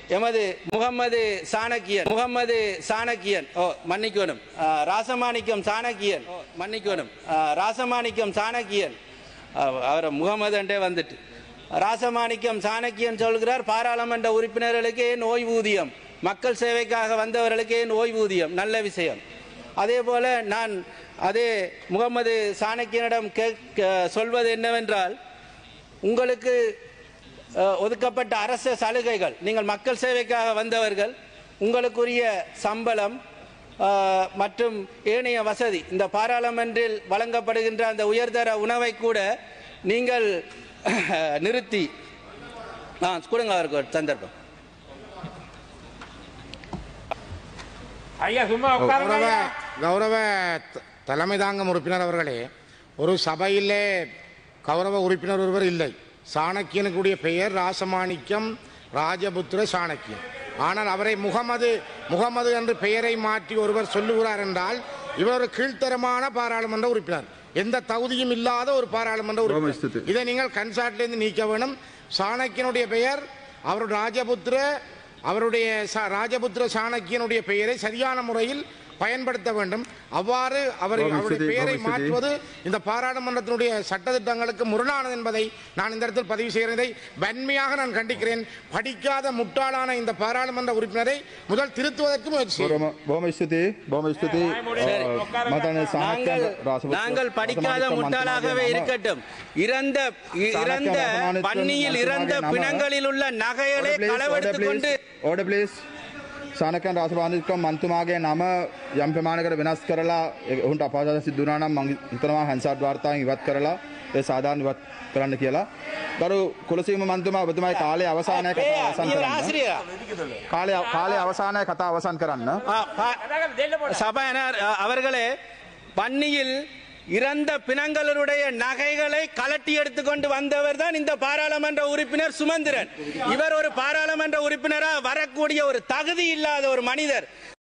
எமது முகம்மது சாணக்கியன் முகம்மது சாணக்கியன் ஓ மன்னிக்கணும் ஆ, ராசமாணிக்கம் சாணக்கியன் ஓ மன்னிக்கணும் ஆ, ராசமாணிக்கம் சாணக்கியன் அவ- அவர் முகமதுன்ட்டே வந்துட்டு ராசமாணிக்கம் சாணக்கியன் சொல்கிறார் பாராளுமன்ற உறுப்பினர்களுக்கு ஏன் ஓய்வூதியம் மக்கள் சேவைக்காக வந்தவர்களுக்கு ஏன் ஓய்வூதியம் நல்ல விஷயம் அதே போல நான் அதே முகமது சாணக்கியனிடம் கேட்க சொல்வது என்னவென்றால் உங்களுக்கு அஹ், ஒதுக்கப்பட்ட அரசு சலுகைகள் நீங்கள் மக்கள் சேவைக்காக வந்தவர்கள் உங்களுக்குரிய சம்பளம் அஹ், மற்றும் ஏனைய வசதி இந்த பாராளுமன்றில் வழங்கப்படுகின்ற அந்த உயர்தர உணவை கூட நீங்கள் நிறுத்தி ஆ கொடுங்க அவருக்கு ஒரு சந்தர்ப்பம் ஐயா சும்மா உட்காருங்க கௌரவ ஐயா. கௌரவ த- தலைமை தாங்கும் உறுப்பினர் அவர்களே ஒரு சபையிலே கௌரவ உறுப்பினர் ஒருவர் இல்லை சாணக்கியனுக்குடைய பெயர் ராசமாணிக்கம் ராஜபுத்திர சாணக்கியன் ஆனால் அவரை முகமது முகமது என்று பெயரை மாற்றி ஒருவர் சொல்லுகிறார் என்றால் இவர் ஒரு கீழ்த்தரமான பாராளுமன்ற உறுப்பினர் எந்த தகுதியும் இல்லாத ஒரு பாராளுமன்ற உறுப்பினர் இதை நீங்கள் கன்சார்ட்லேருந்து நீக்க வேணும் சாணக்கியனுடைய பெயர் அவருடைய ராஜபுத்திர அவருடைய ச- ராஜபுத்திர சாணக்கியனுடைய பெயரை சரியான முறையில் பயன்படுத்த வேண்டும் அவ்வாறு அவர் ஓம் அவருடைய ஸ்துதி, பெயரை ஓம் ஸ்துதி. மாற்றுவது இந்த பாராளுமன்றத்தினுடைய சட்டத்திட்டங்களுக்கு முரணானது என்பதை நான் இந்த இடத்தில் பதிவு செய்கிறேன் இதை வன்மையாக நான் கண்டிக்கிறேன் படிக்காத முட்டாளான இந்த பாராளுமன்ற உறுப்பினரை முதல் திருத்துவதற்கு முயற்சி செய்யுங்கள். බොහොම බොහොම ස්තුතියි බොහොම ස්තුතියි சரி. මතන நாங்கள் நாங்கள் படிக்காத முட்டாளாகவே இருக்கட்டும் இறந்த இ- இறந்த ராசமாணிக்கம் பன்னியில் இறந்த மன்சுமாගේ නම- பிணங்களில் உள்ள நகைகளை களவெடுத்துக் கொண்டு ඕඩ පලිස් සානකන් රාසවානිකම් මන්තුමාගේ නම යම් ප්‍රමාණකට වෙනස් කරලා ඔහුන්ට අපාජ සිදුනානම් මං හිතනවා හැන්සාඩ් වාර්තාවෙන් ඉවත් කරලා ඒ සාධාරණ ඉවත් කරන්න කියලා ගරු කුලසීම මන්තුමා ඔබතුමායි කාලය අවසානය කතා ஏய், අවසන් நீ ஒரு කරන්න ஆசிரியரா කාලය කාලය අවසානය කතා අවසන් කරන්න ஆ, பா- அதான் டெல்ல போடு. சபாநாயகர் அ, அவர்களே பன்னியில் இறந்த பிணங்களுடைய நகைகளை கலட்டி எடுத்துக்கொண்டு வந்தவர் தான் இந்த பாராளுமன்ற உறுப்பினர் சுமந்திரன் இவர் ஒரு பாராளுமன்ற உறுப்பினரா வரக்கூடிய ஒரு தகுதி இல்லாத ஒரு மனிதர்